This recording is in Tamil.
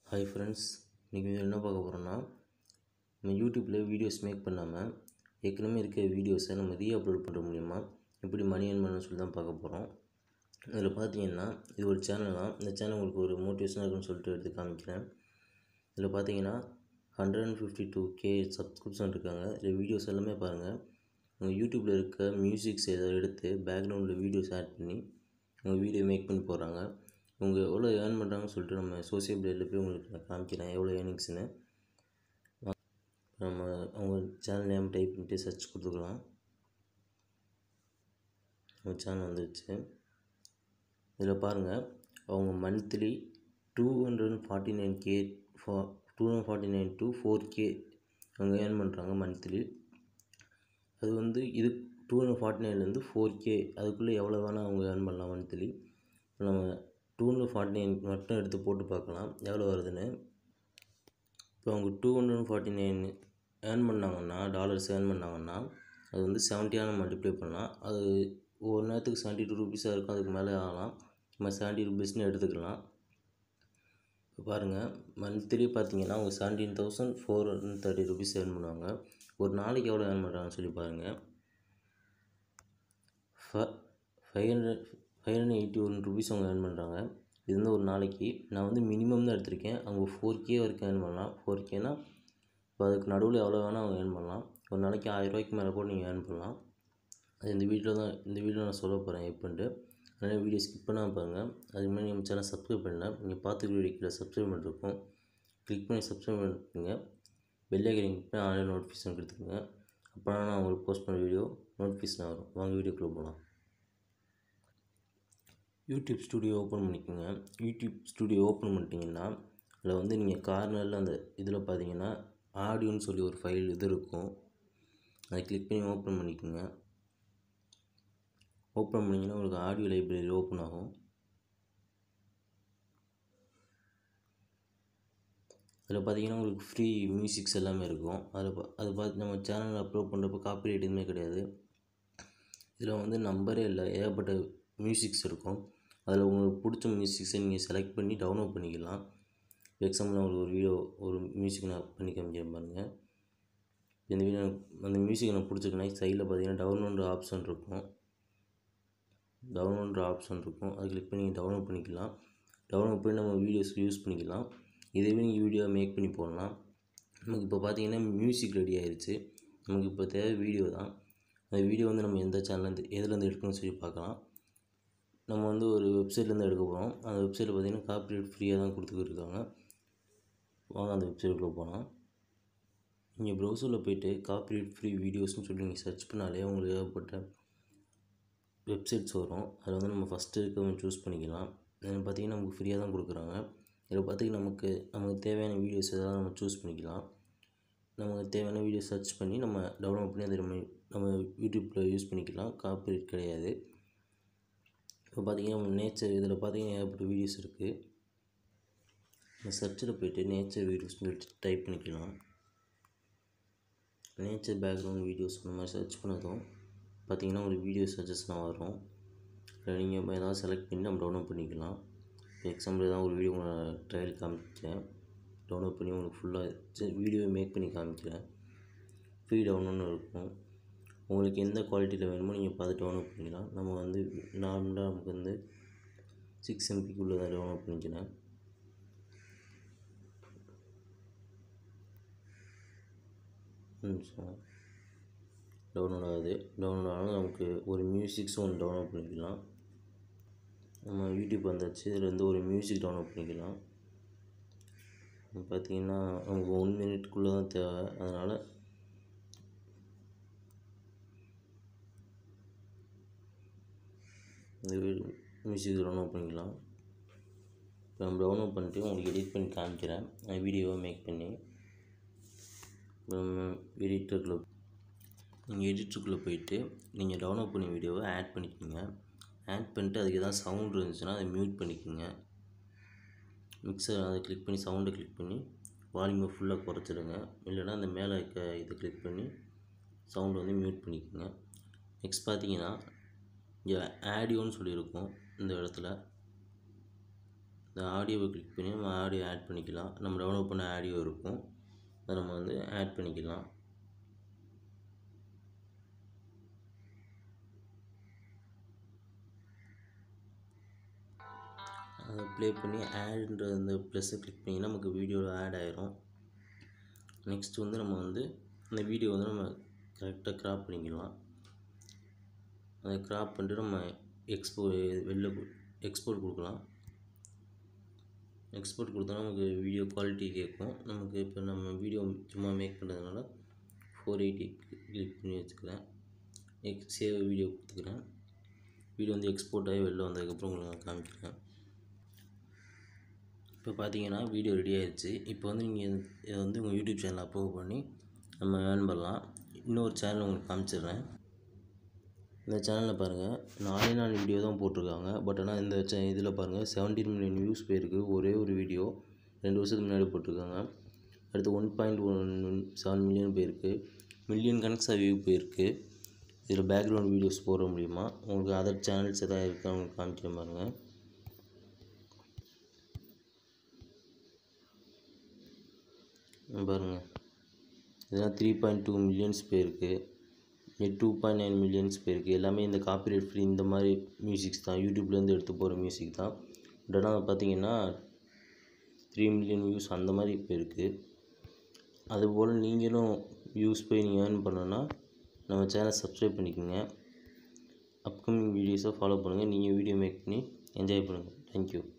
ஹாய் ஃப்ரெண்ட்ஸ் இன்றைக்கி வீடியோ என்ன பார்க்க போகிறோன்னா நம்ம யூடியூப்பில் வீடியோஸ் மேக் பண்ணாமல் ஏற்கனவே இருக்க வீடியோஸை நம்ம ரீ அப்லோட் பண்ணுற மூலிமா எப்படி மணி earn பண்ணணும்னு சொல்லி தான் பார்க்க போகிறோம் இதில் பார்த்தீங்கன்னா இது ஒரு சேனல் தான் இந்த சேனல் உங்களுக்கு ஒரு மோட்டிவேஷனாக இருக்குன்னு சொல்லிட்டு எடுத்து காமிக்கிறேன் இதில் பார்த்தீங்கன்னா hundred and fifty two K subscription இருக்காங்க இதில் வீடியோஸ் எல்லாமே பாருங்கள் உங்கள் யூடியூப்பில் இருக்க மியூசிக்ஸ் ஏதோ எடுத்து பேக்ரவுண்டில் வீடியோஸ் ஆட் பண்ணி உங்கள் வீடியோ மேக் பண்ணி போடுறாங்க இவங்க எவ்வளோ ஏர்ன் பண்ணுறாங்கன்னு சொல்லிட்டு நம்ம சோசியல் மீடியாவில் போய் உங்களுக்கு நான் காமிக்கிறேன் எவ்வளோ ஏர்னிங்ஸ்னு நம்ம அவங்க சேனல் நேம் டைப் பண்ணிட்டு சர்ச் கொடுத்துக்கலாம் அவங்க சேனல் வந்துருச்சு இதில் பாருங்கள் அவங்க monthly two hundred and forty nine K ஃபா two hundred forty nine to four K அவங்க ஏர்ன் பண்ணுறாங்க மந்த்லி அது வந்து இது டூ ஹண்ட்ரட் ஃபார்ட்டி நைன்லேருந்து ஃபோர் கே அதுக்குள்ளே எவ்வளோ வேணால் அவங்க ஏர்ன் பண்ணலாம் மந்த்லி நம்ம டூ ஹண்ட்ரட் ஃபார்ட்டி நைன் மட்டும் எடுத்து போட்டு பார்க்கலாம் எவ்வளோ வருதுன்னு இப்போ அவங்க two hundred forty nine earn பண்ணாங்கன்னா டாலர்ஸ் ஏர்ன் பண்ணாங்கன்னா அது வந்து செவன்ட்டியான மல்டிப்ளை பண்ணலாம் அது ஒரு நேரத்துக்கு செவன்ட்டி டூ ருபீஸாக இருக்கும் அதுக்கு மேலே ஆகலாம் நம்ம செவன்ட்டி ருபீஸ்னு எடுத்துக்கலாம் இப்போ பாருங்கள் மந்த்லி பார்த்தீங்கன்னா அவங்க seventeen thousand four hundred thirty rupees earn பண்ணுவாங்க ஒரு நாளைக்கு எவ்வளோ ஏர்ன் பண்ணுறாங்கன்னு சொல்லி பாருங்கள் ஃப five hundred five hundred eighty one rupees அவங்க ஏர்ன் பண்ணுறாங்க இது வந்து ஒரு நாளைக்கு நான் வந்து மினிமம் தான் எடுத்திருக்கேன் அவங்க ஃபோர் கே வரைக்கும் ஏர்ன் பண்ணலாம் ஃபோர் கேனா இப்போ அதுக்கு நடுவில் எவ்வளோ வேணால் அவங்க ஏர்ன் பண்ணலாம் ஒரு நாளைக்கு ஆயிரரூவாய்க்கு மேலே கூட நீங்கள் ஏர்ன் பண்ணலாம் அது இந்த வீடியோ தான் இந்த வீடியோ நான் சொல்ல போகிறேன் எப்படின்ட்டு அதனால் வீடியோ ஸ்கிப் பண்ணாமல் பாருங்கள் அதுக்கு முன்னாடி நம்ம சேனல் சப்ஸ்கிரைப் பண்ணல நீங்கள் பார்த்து வீடியோ கீழே சப்ஸ்கிரைப் பண்ணிருக்கோம் கிளிக் பண்ணி சப்ஸ்கிரைப் பண்ணிருக்கீங்க பெல்லை கிளிக் பண்ணி ஆன்லைன் நோட்டிஃபிகேஷன் கொடுத்துக்கோங்க அப்போ நான் உங்களுக்கு போஸ்ட் பண்ண வீடியோ நோட்டிஃபிகேஷன் வரும் வாங்க வீடியோக்குள்ளே போகலாம் யூடியூப் ஸ்டுடியோ ஓப்பன் பண்ணிக்கோங்க யூடியூப் ஸ்டுடியோ ஓப்பன் பண்ணிட்டீங்கன்னா அதில் வந்து நீங்கள் கார்னரில் அந்த இதில் பார்த்தீங்கன்னா ஆடியோன்னு சொல்லி ஒரு ஃபைல் இது இருக்கும் அதை கிளிக் பண்ணி ஓப்பன் பண்ணிக்கோங்க ஓப்பன் பண்ணிங்கன்னா உங்களுக்கு ஆடியோ லைப்ரரி ஓப்பன் ஆகும் அதில் பார்த்தீங்கன்னா உங்களுக்கு ஃப்ரீ மியூசிக்ஸ் எல்லாமே இருக்கும் அதில் பா அது பார்த்து நம்ம சேனலில் அப்லோட் பண்ணுறப்போ காப்பிரைட் எதுவுமே கிடையாது இதில் வந்து நம்பரே இல்லை ஏகப்பட்ட மியூசிக்ஸ் இருக்கும் அதில் உங்களுக்கு பிடிச்ச மியூசிக்ஸை நீங்கள் செலக்ட் பண்ணி டவுன்லோட் பண்ணிக்கலாம் எக்ஸாம்பிள் உங்களுக்கு ஒரு வீடியோ ஒரு மியூசிக் நான் பண்ணி காமிக்கிறேன் பாருங்கள் இந்த வீடியோ அந்த மியூசிக் எனக்கு பிடிச்சிருக்குன்னா சைடில் பார்த்தீங்கன்னா டவுன்லோட் ஆப்ஷன் இருக்கும் டவுன்லோட் ஆப்ஷன் இருக்கும் அதை கிளிக் பண்ணி டவுன்லோட் பண்ணிக்கலாம் டவுன்லோட் பண்ணி நம்ம வீடியோஸ் யூஸ் பண்ணிக்கலாம் இதேவே நீங்கள் வீடியோ மேக் பண்ணி போடலாம் நமக்கு இப்போ பார்த்தீங்கன்னா மியூசிக் ரெடி ஆயிடுச்சு நமக்கு இப்போ தேவை வீடியோ தான் அந்த வீடியோ வந்து நம்ம எந்த சேனல்லேருந்து எதுலேருந்து எடுக்கணும்னு சொல்லி பார்க்கலாம் நம்ம வந்து ஒரு வெப்சைட்லேருந்து எடுக்க போகிறோம் அந்த வெப்சைட்டில் பார்த்தீங்கன்னா காப்பிரைட் ஃப்ரீயாக தான் கொடுத்துக்கிட்டு இருக்காங்க வாங்க அந்த வெப்சைட்டுக்குள்ளே போகலாம் நீங்கள் ப்ரௌசரில் போயிட்டு காப்பிரைட் ஃப்ரீ வீடியோஸ்னு சொல்லி நீங்கள் சர்ச் பண்ணாலே உங்களுக்கு ஏகப்பட்ட வெப்சைட்ஸ் வரும் அதில் வந்து நம்ம ஃபஸ்ட்டு இருக்க சூஸ் பண்ணிக்கலாம் அதில் பார்த்தீங்கன்னா நமக்கு ஃப்ரீயாக தான் கொடுக்குறாங்க இதில் பார்த்தீங்கன்னா நமக்கு நமக்கு தேவையான வீடியோஸ் எதாவது நம்ம சூஸ் பண்ணிக்கலாம் நமக்கு தேவையான வீடியோ சர்ச் பண்ணி நம்ம டவுன்லோட் பண்ணி அதை நம்ம நம்ம யூடியூப்பில் யூஸ் பண்ணிக்கலாம் காப்பிரைட் கிடையாது இப்போ பார்த்தீங்கன்னா நேச்சர் இதில் பார்த்தீங்கன்னா ஏகப்பட்ட வீடியோஸ் இருக்குது இந்த சர்ச்சில் போய்ட்டு நேச்சர் வீடியோஸ்னு டைப் பண்ணிக்கலாம் நேச்சர் பேக்ரவுண்ட் வீடியோஸ் அந்த மாதிரி சர்ச் பண்ணதும் பார்த்தீங்கன்னா ஒரு வீடியோ சஜஷனாக வரும் அதில் நீங்கள் ஏதாவது செலக்ட் பண்ணி நம்ம டவுன்லோட் பண்ணிக்கலாம் இப்போ எக்ஸாம்பிள் ஏதாவது ஒரு வீடியோ ட்ரையல் காமிக்கிறேன் டவுன்லோட் பண்ணி உங்களுக்கு ஃபுல்லாக வீடியோ மேக் பண்ணி காமிக்கிறேன் ஃப்ரீ டவுன்லோட்னு இருக்கும் உங்களுக்கு எந்த குவாலிட்டியில் வேணுமோ நீங்கள் பார்த்து டவுன்லோட் பண்ணிக்கலாம் நம்ம வந்து நார்மலாக நமக்கு வந்து சிக்ஸ் எம்பிக்குள்ளே தான் டவுன்லோட் பண்ணிக்கிறேன் நிமிஷம் டவுன்லோட் ஆகுது டவுன்லோட் ஆனாலும் நமக்கு ஒரு மியூசிக்ஸும் ஒன்று டவுன்லோட் பண்ணிக்கலாம் நம்ம யூடியூப் வந்தாச்சு இதில் வந்து ஒரு மியூசிக் டவுன்லோட் பண்ணிக்கலாம் பார்த்தீங்கன்னா நமக்கு ஒன் மினிட்குள்ளே தான் தேவை அதனால் இந்த மியூசிக் டவுன்லோட் பண்ணிக்கலாம் இப்போ நம்ம டவுன்லோட் பண்ணிட்டு உங்களுக்கு எடிட் பண்ணி காமிக்கிறேன் வீடியோவை மேக் பண்ணி நம்ம எடிட்டருக்குள்ளே நீங்கள் எடிட்டருக்குள்ளே போயிட்டு நீங்கள் டவுன்லோட் பண்ணி வீடியோவை ஆட் பண்ணிக்கோங்க ஆட் பண்ணிட்டு அதுக்கு எதாவது சவுண்ட் இருந்துச்சுன்னா அதை மியூட் பண்ணிக்கோங்க மிக்சர் அதை கிளிக் பண்ணி சவுண்டை கிளிக் பண்ணி வால்யூமை ஃபுல்லாக குறைச்சிடுங்க இல்லைனா அந்த மேலே இருக்க இதை கிளிக் பண்ணி சவுண்டை வந்து மியூட் பண்ணிக்கோங்க நெக்ஸ்ட் பார்த்தீங்கன்னா இங்கே ஆடியோன்னு சொல்லியிருக்கும் இந்த இடத்துல இந்த ஆடியோவை கிளிக் பண்ணி நம்ம ஆடியோ ஆட் பண்ணிக்கலாம் நம்ம டவுன்லோட் பண்ண ஆடியோ இருக்கும் அதை நம்ம வந்து ஆட் பண்ணிக்கலாம் அதை ப்ளே பண்ணி ஆடுன்ற அந்த ப்ளஸ்ஸை கிளிக் பண்ணிங்கன்னா நமக்கு வீடியோவில் ஆட் ஆயிரும் நெக்ஸ்ட் வந்து நம்ம வந்து அந்த வீடியோ வந்து நம்ம கரெக்டாக க்ராப் பண்ணிக்கலாம் அதை க்ராப் பண்ணிட்டு நம்ம எக்ஸ்போ வெளில எக்ஸ்போர்ட் கொடுக்கலாம் எக்ஸ்போர்ட் கொடுத்தா நமக்கு வீடியோ குவாலிட்டி கேட்கும் நமக்கு இப்போ நம்ம வீடியோ சும்மா மேக் பண்ணுறதுனால ஃபோர் எயிட்டி கிளிக் பண்ணி வச்சுக்கிறேன் எக்ஸ் சேவ் வீடியோ கொடுத்துக்கிறேன் வீடியோ வந்து எக்ஸ்போர்ட் ஆகி வெளில வந்ததுக்கப்புறம் உங்களுக்கு நான் காமிக்கிறேன் இப்போ பார்த்தீங்கன்னா வீடியோ ரெடி ஆயிடுச்சு இப்போ வந்து நீங்கள் இதை வந்து உங்கள் யூடியூப் சேனல் அப்லோட் பண்ணி நம்ம ஏர்ன் பண்ணலாம் இன்னொரு சேனல் உங்களுக்கு காமிச்சிடுறேன் இந்த சேனலில் பாருங்கள் நாலே நாலு வீடியோ தான் போட்டிருக்காங்க பட் ஆனால் இந்த சே இதில் பாருங்கள் செவன்டீன் மில்லியன் வியூஸ் போயிருக்கு ஒரே ஒரு வீடியோ ரெண்டு வருஷத்துக்கு முன்னாடி போட்டிருக்காங்க அடுத்து one point one seven million போயிருக்கு மில்லியன் கணக்ஸாக வியூ போயிருக்கு இதில் பேக்ரவுண்ட் வீடியோஸ் போட முடியுமா உங்களுக்கு அதர் சேனல்ஸ் எதாவது இருக்கா உங்களுக்கு காமிக்கிறேன் பாருங்கள் பாருங்கள் இதெல்லாம் த்ரீ பாயிண்ட் டூ மில்லியன்ஸ் போயிருக்கு டூ பாயிண்ட் நைன் மில்லியன்ஸ் போயிருக்கு எல்லாமே இந்த காப்பிரைட் ஃப்ரீ இந்த மாதிரி மியூசிக்ஸ் தான் யூடியூப்லேருந்து எடுத்து போகிற மியூசிக் தான் பட் ஆனால் பார்த்தீங்கன்னா த்ரீ மில்லியன் வியூஸ் அந்த மாதிரி போயிருக்கு அதுபோல் நீங்களும் வியூஸ் போய் நீங்கள் ஏர்ன் பண்ணணுன்னா நம்ம சேனல் சப்ஸ்கிரைப் பண்ணிக்கோங்க அப்கமிங் வீடியோஸை ஃபாலோ பண்ணுங்கள் நீங்கள் வீடியோ மேக் பண்ணி என்ஜாய் பண்ணுங்கள் தேங்க்யூ